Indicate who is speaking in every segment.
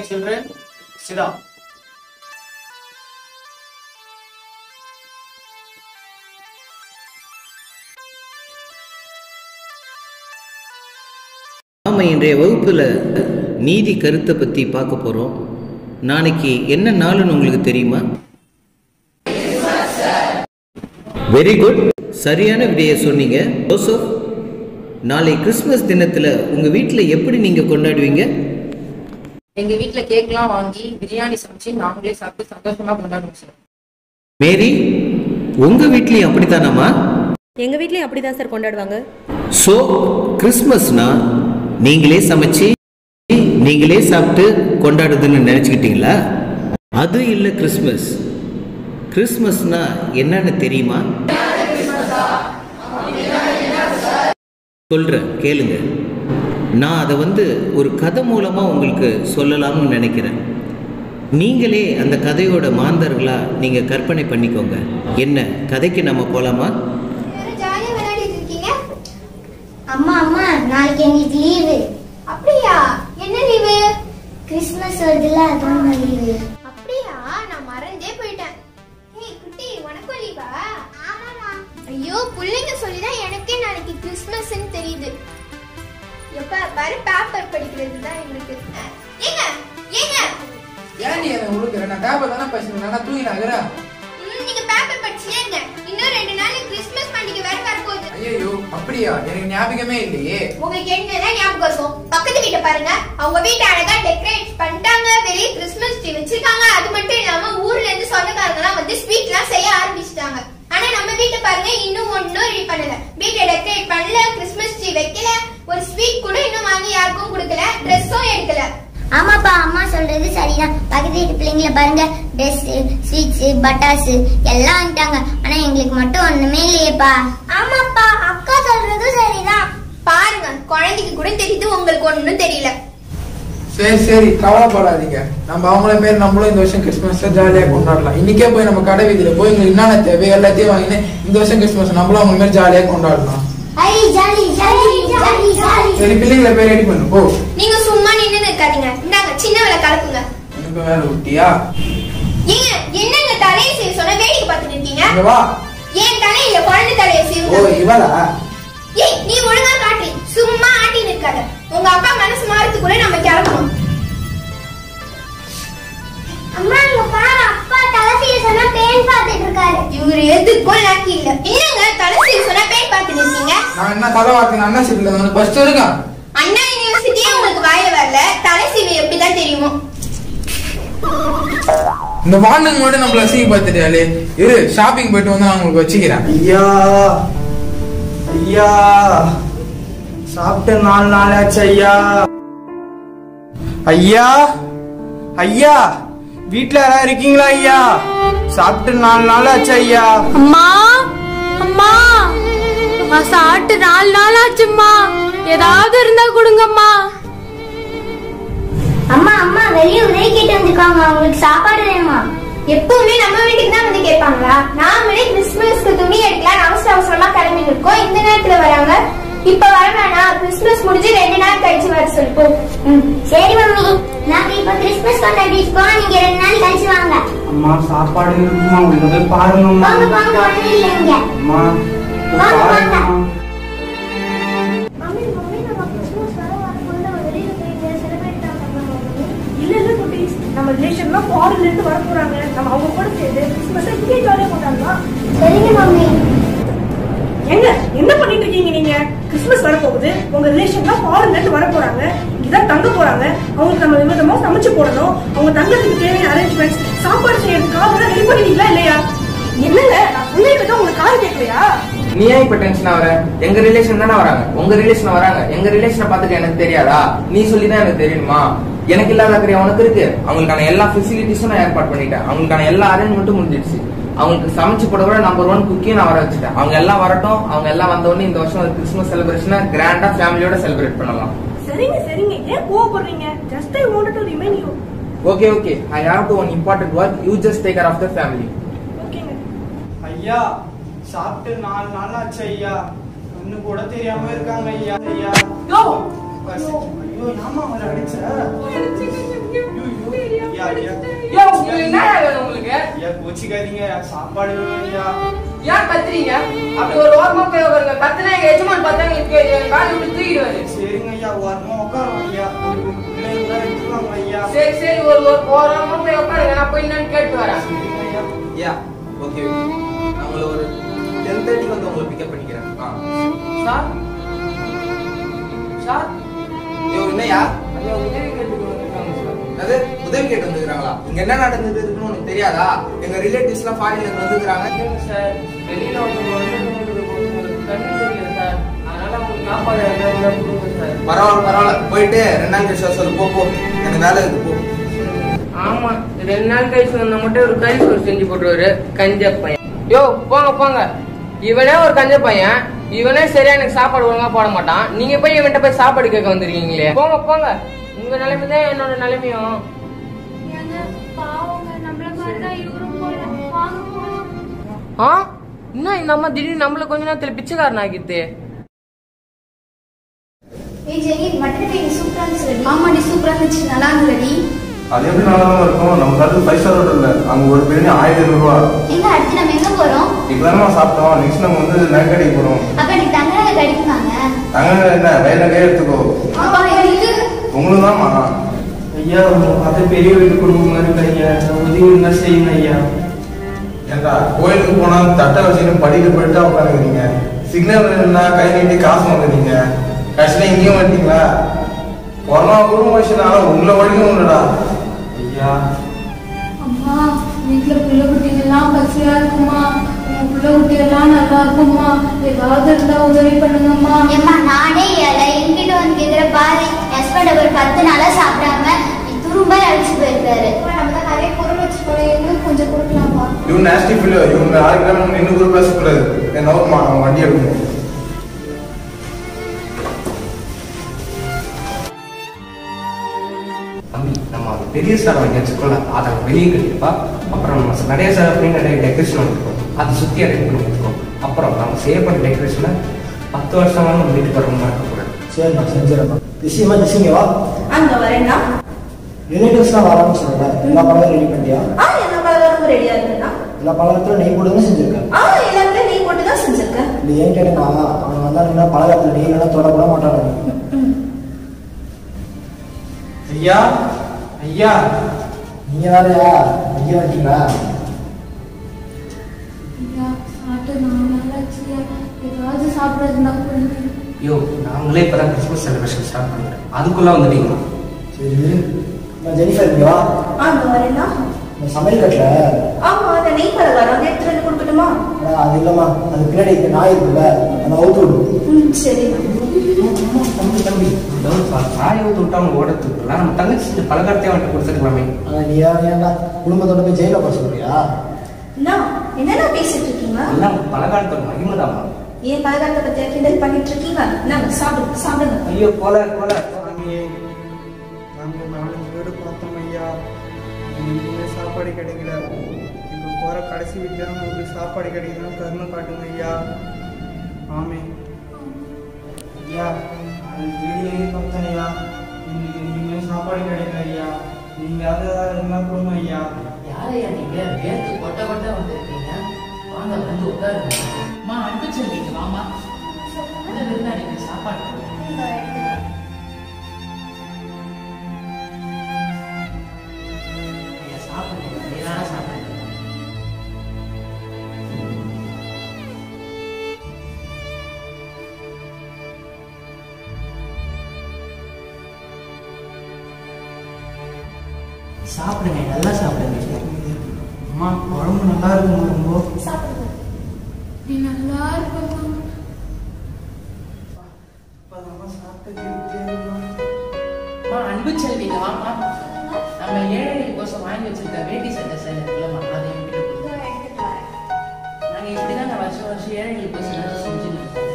Speaker 1: children. Sit down.
Speaker 2: நாம இன்றைய வகுப்பில் நீதி கருத்தை பற்றி பார்க்க போகிறோம் நாளைக்கு என்ன நாளுன்னு உங்களுக்கு தெரியுமா வெரி குட் சரியான விடையை சொன்னீங்க ஜோசப் நாளை கிறிஸ்மஸ் தினத்தில் உங்கள் வீட்டில் எப்படி நீங்கள் கொண்டாடுவீங்க
Speaker 3: எங்க வீட்ல கேக்லாம் வாங்கி பிரியாணி சமைச்சு நாங்களே சாப்பிட்டு சந்தோஷமா கொண்டாடுவோம் சார்
Speaker 2: மேரி உங்கள் வீட்லேயும் அப்படித்தானாம்மா
Speaker 4: எங்க வீட்லயும் அப்படிதான் சார் கொண்டாடுவாங்க
Speaker 2: ஸோ கிறிஸ்மஸ்னா நீங்களே சமைச்சு நீங்களே சாப்பிட்டு கொண்டாடுதுன்னு நினச்சிக்கிட்டீங்களா அது இல்லை கிறிஸ்மஸ் கிறிஸ்மஸ்னா என்னன்னு தெரியுமா சொல்கிறேன் கேளுங்க நான் அதை வந்து ஒரு கதை மூலமாக உங்களுக்கு சொல்லலாம்னு நினைக்கிறேன் நீங்களே அந்த கதையோட மாந்தர்களாக நீங்கள் கற்பனை பண்ணிக்கோங்க என்ன கதைக்கு நம்ம போகலாமா
Speaker 5: ஜாலியா விளையாடிட்டு இருக்கீங்க அம்மா அம்மா நாளைக்கு எங்களுக்கு லீவு அப்படியா என்ன லீவு கிறிஸ்மஸ் வருதுல அதான் லீவு அப்படியா நான் மறந்தே போயிட்டேன் ஏய் குட்டி உனக்கும் லீவா ஆமாமா ஐயோ புள்ளைங்க சொல்லிதான் எனக்கே நாளைக்கு கிறிஸ்மஸ்னு தெரியுது எப்ப பாரு பேப்பர் படிக்கிறது தான் எங்களுக்கு ஏங்க ஏங்க
Speaker 6: ஏன் நீ என்ன உழுக்குற நான் பேப்பர் தானே பேசுறேன் நல்லா தூங்கி நகரா
Speaker 5: ம், நீங்க பேப்பர் படிச்சே இருங்க இன்னும் ரெண்டு நாள் கிறிஸ்மஸ் பண்டிகை வேற வரப்போகுது
Speaker 6: ஐயோ அப்படியா எனக்கு ஞாபகமே இல்லையே
Speaker 5: உங்களுக்கு என்னதான் ஞாபகம் இருக்கும் பக்கத்து வீட்டை பாருங்க அவங்க வீட்டை அழகா டெக்கரேட் பண்ணிட்டாங்க வெளியே கிறிஸ்மஸ் ட்ரீ வச்சிருக்காங்க அது மட்டும் இல்லாம ஊர்ல இருந்து சொந்தக்காரங்க எல்லாம் வந்து ஸ்வீட் எல்லாம் செய்ய ஆரம்பிச்சிட்டாங்க ஆனா நம்ம வீட்டை பாருங்க இன்னும் ஒன்னும் ரெடி பண்ணல வீட்டை டெக்கரேட் பண்ணல கிறிஸ்மஸ் ட்ரீ வைக்கல ஒரு ஸ்வீட் கூட இன்னும் வாங்கி யாருக்கும் கொடுக்கல ட்ரெஸ்ஸும் எடுக்கல
Speaker 7: ஆமாப்பா அம்மா சொல்றது சரிதான் பக்கத்து வீட்டு பிள்ளைங்கள பாருங்க ட்ரெஸ் ஸ்வீட்ஸ் பட்டாசு எல்லாம் வாங்கிட்டாங்க ஆனா எங்களுக்கு மட்டும் ஒண்ணுமே இல்லையேப்பா
Speaker 5: ஆமாப்பா அக்கா சொல்றதும் சரிதான் பாருங்க குழந்தைக்கு கூட தெரியுது உங்களுக்கு ஒண்ணும் தெரியல
Speaker 6: சரி சரி கவலைப்படாதீங்க நம்ம அவங்கள மாரி நம்மளும் இந்த வருஷம் கிறிஸ்மஸ் ஜாலியா கொண்டாடலாம் இன்னைக்கே போய் நம்ம கடை வீதியில போய் உங்களுக்கு என்னென்ன தேவை எல்லாத்தையும் வாங்கினு இந்த வருஷம் கிறிஸ்மஸ் நம்மளும் அவங்க மாதிரி ஜாலியா கொண்டாடலாம்
Speaker 7: ஐ ஜாலி ஜாலி ஜாலி ஜாலி
Speaker 6: சரி பிள்ளைங்களை போய் ரெடி பண்ணு போ
Speaker 5: நீங்க சும்மா நின்னு இருக்காதீங்க இந்தாங்க சின்ன வேலை கலப்புங்க
Speaker 6: எனக்கு வேலை விட்டியா
Speaker 5: ஏங்க என்னங்க தலையை செய்ய சொன்னா வேடிக்கை பார்த்துட்டு இருக்கீங்க
Speaker 6: இங்க வா
Speaker 5: ஏன் தலையில குழந்தை தலையை
Speaker 6: ஓ
Speaker 5: செய்யுங்க
Speaker 6: இவளா
Speaker 5: ஏய் நீ ஒழுங்கா காட்டு சும்மா ஆட்டின்னு இருக்காத உங்க அப்பா மனசு மாறதுக்குள்ள நம்ம கிளம்பணும்
Speaker 7: அம்மா இங்க பாரு அப்பா தலைசிய சொன்னா பேன் பார்த்துட்டு இருக்காரு
Speaker 5: இவரு எதுக்கும் லாக்கி இல்ல என்னங்க தலை செய்ய சொன்னா பேய் பார்த்துட்டு இருக்கீங்க
Speaker 6: நான் என்ன கதை வார்த்தை அண்ணா சீட்ல வந்து ஃபர்ஸ்ட் இருக்கேன்
Speaker 5: அண்ணா யூனிவர்சிட்டியே உங்களுக்கு வாயில வரல தலை சீவை எப்படிதான் தெரியுமோ
Speaker 6: இந்த வாண்டுங்க மட்டும் நம்மள அசிங்க பார்த்துட்டாலே இரு ஷாப்பிங் போயிட்டு வந்து நான் உங்களுக்கு வச்சுக்கிறேன்
Speaker 8: ஐயா ஐயா சாப்பிட்டு நாலு நாள் ஆச்சு ஐயா ஐயா ஐயா வீட்ல யாராவது இருக்கீங்களா ஐயா சாப்பிட்டு நாலு நாள் ஆச்சு ஐயா
Speaker 4: அம்மா அம்மா அம்மா சாப்பிட்டு நாலு நாள் ஆச்சும்மா ஏதாவது இருந்தா கொடுங்கம்மா
Speaker 7: அம்மா அம்மா வெளியே உதவி கேட்டு வந்திருக்காங்க அவங்களுக்கு சாப்பாடு வேணுமா
Speaker 5: எப்பவுமே நம்ம வீட்டுக்கு தான் வந்து கேட்பாங்களா நாமளே கிறிஸ்துமஸ்க்கு துணி எடுக்கலாம் அவசர அவசரமா கிளம்பி இருக்கோம் இந்த நேரத்துல வராங்க இப்ப வர வேணாம் கிறிஸ்துமஸ் முடிஞ்சு ரெண்டு நாள் கழிச்சு வர சொல்லிப்போம்
Speaker 7: ம், சரி மம்மி நாங்க இப்ப கிறிஸ்மஸ் கொண்டாடிட்டு இருக்கோம் நீங்க ரெண்டு நாள் கழிச்சு வாங்க
Speaker 8: அம்மா சாப்பாடு இருக்குமா உங்களுக்கு போய் பாருங்கம்மா
Speaker 7: போங்க போங்க ஒண்ணு இல்லைங்க
Speaker 8: அம்மா போய்
Speaker 7: வாங்க, வாங்க.
Speaker 8: பாருங்கம்மா
Speaker 5: மம்மி மம்மி நம்ம கிறிஸ்துமஸ் வர வரக்குள்ள வெளியில போய் செலிப்ரேட் பண்ணலாம்
Speaker 9: இல்ல இல்ல குட்டீஸ் நம்ம ரிலேஷன்லாம் ஃபாரின்ல இருந்து வர போறாங்க நம்ம அவங்க கூட சேர்ந்து கிறிஸ்மஸ் இங்கே ஜாலியா கொண்டாடலாம்
Speaker 7: சரிங்க மம்மி
Speaker 9: எங்க என்ன பண்ணிட்டு இருக்கீங்க நீங்க கிறிஸ்மஸ் வர போகுது உங்க ரிலேஷன்லாம் ஃபாரின்ல இருந்து வர போறாங்க இங்கதான் தங்க போறாங்க அவங்களுக்கு நம்ம விதமா சமைச்சு போடணும் அவங்க தங்கத்துக்கு தேவையான அரேஞ்ச்மெண்ட்ஸ் சாப்பாடு செய்யறதுக்காக ரெடி பண்ணிட்டீங்களா இல்லையா என்னங்க நான் சொல்லிட்டு உங்களுக்கு காது கேட்கலையா
Speaker 6: நீ ஏன் இப்ப டென்ஷன் ஆகுற எங்க ரிலேஷன் தானே வராங்க உங்க ரிலேஷன் வராங்க எங்க ரிலேஷனை பார்த்துட்டு எனக்கு தெரியாதா நீ சொல்லி தான் எனக்கு தெரியணுமா எனக்கு இல்லாத அக்கறை உனக்கு இருக்கு அவங்களுக்கான எல்லா ஃபெசிலிட்டிஸும் நான் ஏற்பாடு பண்ணிட்டேன் அவங்களுக்கான எல்லா அரேஞ்ச்மெண்ட்டும் முடிஞ்சிடுச்சு அவங்களுக்கு சமைச்சு போட கூட நம்பர் ஒன் குக்கியும் நான் வர வச்சுட்டேன் அவங்க எல்லாம் வரட்டும் அவங்க எல்லாம் வந்த உடனே இந்த வருஷம் ஒரு கிறிஸ்மஸ் செலிப்ரேஷனை கிராண்டா ஃபேமிலியோட செலிப்ரேட் பண்ணலாம்
Speaker 9: சரிங்க சரிங்க ஏன் கோவப்படுறீங்க just I wanted to remind you
Speaker 6: okay okay I have to one important work you just take care of the family
Speaker 9: ஓகேங்க
Speaker 8: ஐயா சாப்பிட்டு நாலு நாள் ஆச்சு ஐயா ஒண்ணு கூட தெரியாம இருக்காங்க ஐயா ஐயா
Speaker 9: யோ
Speaker 8: ஐயோ ஏமா அவரை அடிச்ச ஐயா ஐயா
Speaker 3: ஐயா, உங்களுக்கு என்ன வேணும் உங்களுக்கு
Speaker 8: ஐயா கோச்சிக்காதீங்க சாப்பாடு வேணும் ஐயா
Speaker 3: ஏன் கத்துறீங்க அப்படி ஒரு ஓரமா போய் உட்காருங்க கத்துனா எங்க எஜமான் பார்த்தா எங்களுக்கு காலை விட்டு தூக்கிடுவாரு
Speaker 8: சரிங்க ஐயா ஓரமா உட்காரோம் ஐயா ஒரு பிள்ளைங்க தான் எடுத்துருவாங்க ஐயா
Speaker 3: சரி சரி ஒரு ஒரு ஓரமா போய் உட்காருங்க நான் போய் என்னன்னு கேட்டு வரேன்
Speaker 8: சரிங்க ஐயா
Speaker 6: யா ஓகே நான் உங்களை ஒரு டென் தேர்ட்டிக்கு வந்து உங்களை பிக்கப் பண்ணிக்கிறேன் ஆ
Speaker 3: சார் சார்
Speaker 6: ஐயோ என்னய்யா
Speaker 3: ஐயா உதவி கேட்டுக்கு வந்திருக்காங்க சார்
Speaker 6: அது உதவி கேட்டு வந்துருக்காங்களா இங்க என்ன நடந்தது இருக்குன்னு உனக்கு தெரியாதா எங்க ரிலேட்டிவ்ஸ் எல்லாம் ஃபாரின்ல இருந்து வந்துருக்காங்க
Speaker 3: இல்லைங்க சார் வெளியில ஒருத்தவங்க வந்து உங்களுக்கு கண்ணு தெரியல சார் அதனால உங்களுக்கு சாப்பாடு எல்லாம் கொடுங்க சார்
Speaker 6: பரவாயில்ல பரவாயில்ல போயிட்டு ரெண்டு நாள் கழிச்சு வர சொல்லு போ போ எனக்கு வேலை இருக்கு போ
Speaker 3: ஆமா ரெண்டு நாள் கழிச்சு வந்தா மட்டும் ஒரு கறி சோறு செஞ்சு போட்டுருவாரு கஞ்ச பையன் யோ போங்க போங்க இவனே ஒரு கஞ்ச பையன் இவனே சரியா எனக்கு சாப்பாடு ஒழுங்கா போட மாட்டான் நீங்க போய் இவன்கிட்ட போய் சாப்பாடு கேட்க வந்திருக்கீங்களே போங்க போங்க உங்க நிலைமை தான் என்னோட நிலைமையும்
Speaker 4: பாவங்க நம்மள மாதிரி தான் இவரும் போல வாங்க போலாம்
Speaker 3: ஆ என்ன இந்த அம்மா திடீர்னு நம்மள கொஞ்ச நேரத்துல பிச்சைக்காரன் ஆகிடுது
Speaker 5: ஏய் ஜெனி மட்டன் பிரியாணி சூப்பரா இருந்துச்சு ஆமாடி சூப்பரா இருந்துச்சு நல்லா இருந்துடி
Speaker 1: அது எப்படி நல்லா இருக்கும் நம்ம தரது ஃபைவ் ஸ்டார் ஹோட்டல்ல அங்க ஒரு பிரியாணி ஆயிரத்தி ரூபா
Speaker 5: எங்க அடுத்து நம்ம எங்க போறோம்
Speaker 1: இப்போ தானே சாப்பிட்டோம் நெக்ஸ்ட் நம்ம வந்து நகை கடைக்கு போறோம்
Speaker 5: அப்ப எனக்கு தங்கநகை கிடைக்குமாங்க
Speaker 1: அங்க என்ன வேற நகையே எடுத்துக்கோ
Speaker 5: ஆமா எனக்கு
Speaker 1: உங்களுக்கு தான்மா
Speaker 8: ஐயா உங்க பார்த்து பெரிய வீட்டு குடும்பம் மாதிரி இருக்கு ஐயா இந்த உதவி இருந்தா செய்யுங்க ஐயா
Speaker 1: ஏண்டா கோயிலுக்கு போனா தட்டை வச்சுட்டு படிக்க போயிட்டு உட்காந்துக்கிறீங்க சிக்னல் இருந்தா கை நீட்டி காசு வாங்குறீங்க கடைசியில் இங்கேயும் வந்துட்டீங்களா கொரோனா குடும்ப வயசுனால உங்களை வழியும் இல்லடா
Speaker 8: ஐயா
Speaker 4: அம்மா வீட்டுல பிள்ளை குட்டிகள்லாம் பசியா இருக்குமா உங்க பிள்ளை குட்டிகள்லாம் நல்லா இருக்குமா ஏதாவது இருந்தா உதவி பண்ணுங்கம்மா
Speaker 5: ஏம்மா நானே ஏழை என்கிட்ட வந்து கேக்குற பாரு ஹஸ்பண்ட் ஒரு பத்து நாளா சாப்பிடாம துரும்ப அழைச்சு போயிருக்காரு நம்ம தான் நிறைய பொருள் வச்சுக்கணும் எங்களுக்கு கொஞ்சம் கொடுக்கலாமா
Speaker 1: இவன் நேஸ்டி ஃபீல் இவங்க ஆளுக்கு நம்ம நின்று கூட பேசக்கூடாது என்ன நோக்கமா நம்ம வண்டி எடுக்கணும்
Speaker 10: தம்பி நம்ம அது பெரிய சார் வாங்கி வச்சுக்கோல அதை வெளியே கட்டிப்பா அப்புறம் நம்ம நிறைய சார் அப்படின்னு நிறைய டெக்கரேஷன் வந்துருக்கோம் அது சுற்றி அரேஞ்ச் பண்ணி வச்சுக்கோம் அப்புறம் நம்ம செய்யப்பட்ட டெக்கரேஷனை பத்து வருஷம் நம்ம வீட்டுக்கு வரணுமா இருக்கக்கூடாது
Speaker 11: சரி நான் செஞ்சிடறேன் நிச்சயமா நிச்சயங்க வா
Speaker 9: அங்க வரேன்னா
Speaker 11: ரிலேட்டிவ்ஸ்லாம் வரான்னு சொல்லல எல்லா பழமும் ரெடி பண்ணிட்டியா
Speaker 9: ஆ எல்லா பலகாரமும் ரெடியா இருக்குண்ணா
Speaker 11: எல்லா பழகத்துல நெய் போட்டு தான் செஞ்சிருக்கேன்
Speaker 9: ஆ எல்லாமே நெய் போட்டு தான் செஞ்சிருக்கேன்
Speaker 11: இது ஏன் கேட்டேன்னா அவன் வந்தாங்கன்னா பழகத்துல நெய் இல்லைன்னா தொடக்கூட மாட்டாங்க
Speaker 8: ஐயா ஐயா
Speaker 11: நீங்க வேறையா ஐயா வந்தீங்களா
Speaker 4: ஐயா சாப்பிட்டு நான் நல்லா வச்சியா ஏதாவது சாப்பிட்றதுனா கொடுங்க
Speaker 10: ஐயோ நாங்களே இப்போ தான் கிறிஸ்மஸ் செலிப்ரேஷன் ஸ்டார்ட் பண்ணிட்டோம் அதுக்குள்ளே வந்துட்டீங்களா
Speaker 11: சரி நான் ஜெனிஃபர் இங்க வா
Speaker 9: ஆ அங்க வரேன்னா
Speaker 11: இந்த சமையல் கட்டில
Speaker 9: ஆமா அந்த நெய் பலகாரம் அதை எடுத்துட்டு வந்து கொடுக்கட்டுமா
Speaker 11: அது இல்லம்மா அது பின்னாடி இந்த நாய் இருக்குல்ல அந்த அவுத்து விடு
Speaker 9: ம் சரிண்ணா
Speaker 10: தம்பி தம்பி சாயை ஊற்றி விட்டு அவங்க ஓடத்துக்குலாம் நம்ம தங்கச்சி செஞ்ச பலகாரத்தையும் அவன்கிட்ட கொடுத்துருக்கலாமே
Speaker 11: ஆனா நீ ஏன் ஏன்டா குடும்பத்தோட போய் ஜெயில போக சொல்றியா
Speaker 9: அண்ணா என்னண்ணா பேசிட்டு இருக்கீங்க
Speaker 10: எல்லாம் பலகாரத்தோட மகிமதாமா
Speaker 9: ஏன் பலகாரத்தை பத்தி கிண்டல் பண்ணிட்டு இருக்கீங்க நாங்க சாப்பிடுங்க சாப்பிடுங்க
Speaker 10: ஐயோ போல போல
Speaker 8: சாமியே நாங்கள் நாலஞ்சு வீடு பார்த்தோம் ஐயா எங்கேயுமே சாப்பாடு கிடைக்கல இப்போ போகிற கடைசி வீட்டில் உங்களுக்கு சாப்பாடு கிடைக்கணும் கருணை காட்டுங்க ஐயா ஆமே ஐயா அது வீடியோவே பார்த்தேன் ஐயா எங்களுக்கு எங்கேயுமே சாப்பாடு கிடைக்கல ஐயா நீங்கள் அதை இருந்தால் கொடுங்க ஐயா
Speaker 12: யாரையா நீங்க வேர்த்து கொட்ட கொட்ட வந்திருக்கீங்க வாங்க வந்து உட்காருங்க மா அனுப்பிச்சிருக்கீங்க வாமா இந்த விருந்தாளிக்கு சாப்பாடு போடுங்க. ஐயா, சாப்பிடுங்க வயிறார சாப்பிடுங்க சாப்பிடுங்க நல்லா சாப்பிடுங்க
Speaker 8: அம்மா குழம்பு நல்லா இருக்குமா ரொம்ப
Speaker 4: நீ நல்லா இருக்கமா
Speaker 8: இப்போதான் சாப்பிட்டு
Speaker 12: அம்மா அன்பு செல்விங்க வாமா நம்ம ஏழைகள் கோசம் வாங்கி வச்சிருக்க வேட்டி சட்டை சேலை இல்லைம்மா அதை என்கிட்ட கொடுங்க நாங்க இப்படிதான் வருஷம் வருஷம் ஏழைகள் கோசம் ஏதாச்சும் செஞ்சுட்டு இருக்கோம்.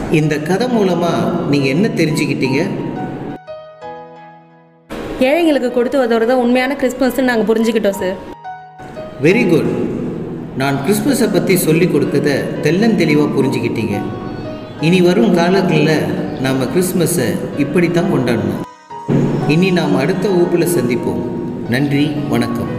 Speaker 2: இந்த கதை மூலமாக நீங்கள் என்ன தெரிஞ்சுக்கிட்டீங்க
Speaker 13: ஏழைங்களுக்கு கொடுத்து உதவுறது தான் உண்மையான கிறிஸ்மஸ்ன்னு நாங்கள் புரிஞ்சுக்கிட்டோம் சார்
Speaker 2: வெரி குட் நான் கிறிஸ்மஸை பற்றி சொல்லி கொடுத்ததை தெள்ளந்தெளிவாக புரிஞ்சுக்கிட்டீங்க இனி வரும் காலங்களில் நாம் கிறிஸ்மஸை இப்படித்தான் கொண்டாடணும் இனி நாம் அடுத்த வகுப்பில் சந்திப்போம் நன்றி வணக்கம்